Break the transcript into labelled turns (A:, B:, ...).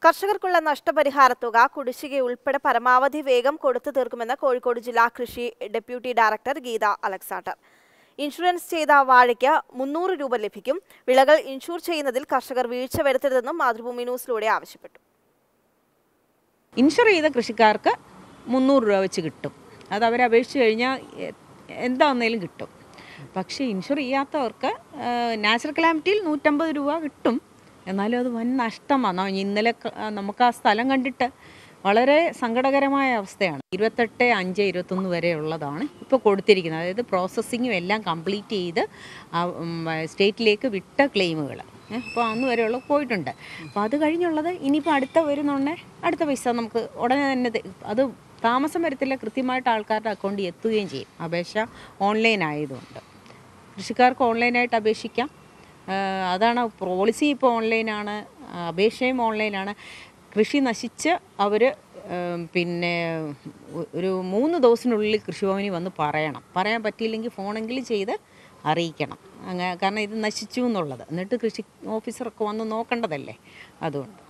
A: കർഷകർക്കുള്ള നഷ്ടപരിഹാര തുക കുടിശ്ശിക ഉൾപ്പെടെ പരമാവധി വേഗം കൊടുത്തു തീർക്കുമെന്ന് കോഴിക്കോട് ജില്ലാ കൃഷി deputy director Geetha Alexander insurance ചെയ്ത വാഴയ്ക്ക് മുന്നൂറ് രൂപ ലഭിക്കും വിളകൾ ഇൻഷൂർ ചെയ്യുന്നതിൽ കർഷകർ വീഴ്ച വരുത്തരുതെന്നും മാതൃഭൂമി ന്യൂസിലൂടെ ആവശ്യപ്പെട്ടു
B: ഇൻഷുർ ചെയ്ത കൃഷിക്കാർക്ക് മുന്നൂറ് രൂപ വെച്ച് കിട്ടും അത് അവർ അപേക്ഷിച്ച് കഴിഞ്ഞാൽ എ- എന്താന്നേലും കിട്ടും പക്ഷേ ഇൻഷുർ ചെയ്യാത്തവർക്ക് നാച്ചുറൽ കലാമിറ്റിയിൽ നൂറ്റമ്പത് രൂപ കിട്ടും എന്നാലും അത് വൻ നഷ്ടമാണ് ന- ഇന്നലെ ക- ആ, നമുക്ക് ആ സ്ഥലം കണ്ടിട്ട് വളരെ സങ്കടകരമായ അവസ്ഥയാണ് ഇരുപത്തെട്ട് അഞ്ച് ഇരുപത്തൊന്ന് വരെ ഉള്ളതാണ് ഇപ്പോൾ കൊടുത്തിരിക്കുന്നത് അതായത് പ്രോസസ്സിങ്ങും എല്ലാം കംപ്ലീറ്റ് ചെയ്ത് ആ, ഉം, സ്റ്റേറ്റിലേക്ക് വിട്ട ക്ലെയിമുകൾ അപ്പോൾ അന്ന് വരെയുള്ള പോയിട്ടുണ്ട് അപ്പോൾ അത് കഴിഞ്ഞുള്ളത് ഇനിയിപ്പോൾ അടുത്ത വരുന്നുണ്ടേ അടുത്ത പൈസ നമുക്ക് ഉടനെ തന്നെ ത- അത് താമസം വരത്തില്ല കൃത്യമായിട്ട് ആൾക്കാരുടെ അക്കൗണ്ടിൽ എത്തുകയും ചെയ്യും അപേക്ഷ ഓൺലൈൻ ആയതുകൊണ്ട് കൃഷിക്കാർക്ക് ഓൺലൈനായിട്ട് അപേക്ഷിക്കാം ആ, അതാണ് പോളിസി ഇപ്പോൾ ഓൺലൈനാണ് അപേക്ഷയും ഓൺലൈനാണ് കൃഷി നശിച്ച് അവർ പിന്നെ ഒ- ഒരു മൂന്ന് ദിവസത്തിനുള്ളിൽ കൃഷിഭവനിൽ വന്ന് പറയണം പറയാൻ പറ്റിയില്ലെങ്കിൽ ഫോണെങ്കിലും ചെയ്ത് അറിയിക്കണം അങ്ങനെ കാരണം ഇത് നശിച്ചു എന്നുള്ളത് എന്നിട്ട് കൃഷി ഓഫീസറൊക്കെ വന്ന് നോക്കേണ്ടതല്ലേ അതുകൊണ്ട്